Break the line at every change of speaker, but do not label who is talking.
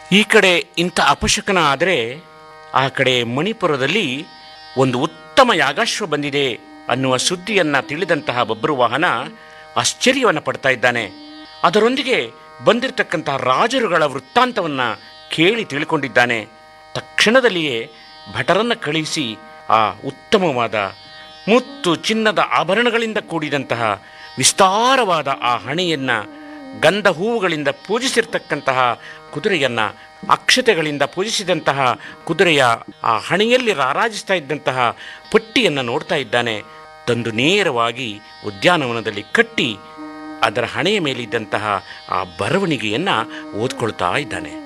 ಈ ಕಡೆ ಇಂಥ ಅಪಶಕನ ಆದರೆ ಆ ಕಡೆ ಮಣಿಪುರದಲ್ಲಿ ಒಂದು ಉತ್ತಮ ಯಾಗಾಶ್ವ ಬಂದಿದೆ ಅನ್ನುವ ಸುದ್ದಿಯನ್ನ ತಿಳಿದಂತಹ ಬಬ್ರುವಾಹನ ಆಶ್ಚರ್ಯವನ್ನು ಪಡ್ತಾ ಇದ್ದಾನೆ ಅದರೊಂದಿಗೆ ಬಂದಿರತಕ್ಕಂತಹ ರಾಜರುಗಳ ವೃತ್ತಾಂತವನ್ನ ಕೇಳಿ ತಿಳ್ಕೊಂಡಿದ್ದಾನೆ ತಕ್ಷಣದಲ್ಲಿಯೇ ಭಟರನ್ನ ಕಳುಹಿಸಿ ಆ ಉತ್ತಮವಾದ ಮುತ್ತು ಚಿನ್ನದ ಆಭರಣಗಳಿಂದ ಕೂಡಿದಂತಹ ವಿಸ್ತಾರವಾದ ಆ ಹಣೆಯನ್ನ ಗಂಧ ಹೂವುಗಳಿಂದ ಪೂಜಿಸಿರ್ತಕ್ಕಂತಹ ಕುದುರೆಯನ್ನ ಅಕ್ಷತೆಗಳಿಂದ ಪೂಜಿಸಿದಂತಹ ಕುದುರೆಯ ಆ ಹಣೆಯಲ್ಲಿ ರಾರಾಜಿಸ್ತಾ ಇದ್ದಂತಹ ಪಟ್ಟಿಯನ್ನು ನೋಡ್ತಾ ಇದ್ದಾನೆ ತಂದು ನೇರವಾಗಿ ಉದ್ಯಾನವನದಲ್ಲಿ ಕಟ್ಟಿ ಅದರ ಹಣೆಯ ಮೇಲಿದ್ದಂತಹ ಆ ಬರವಣಿಗೆಯನ್ನ ಓದ್ಕೊಳ್ತಾ ಇದ್ದಾನೆ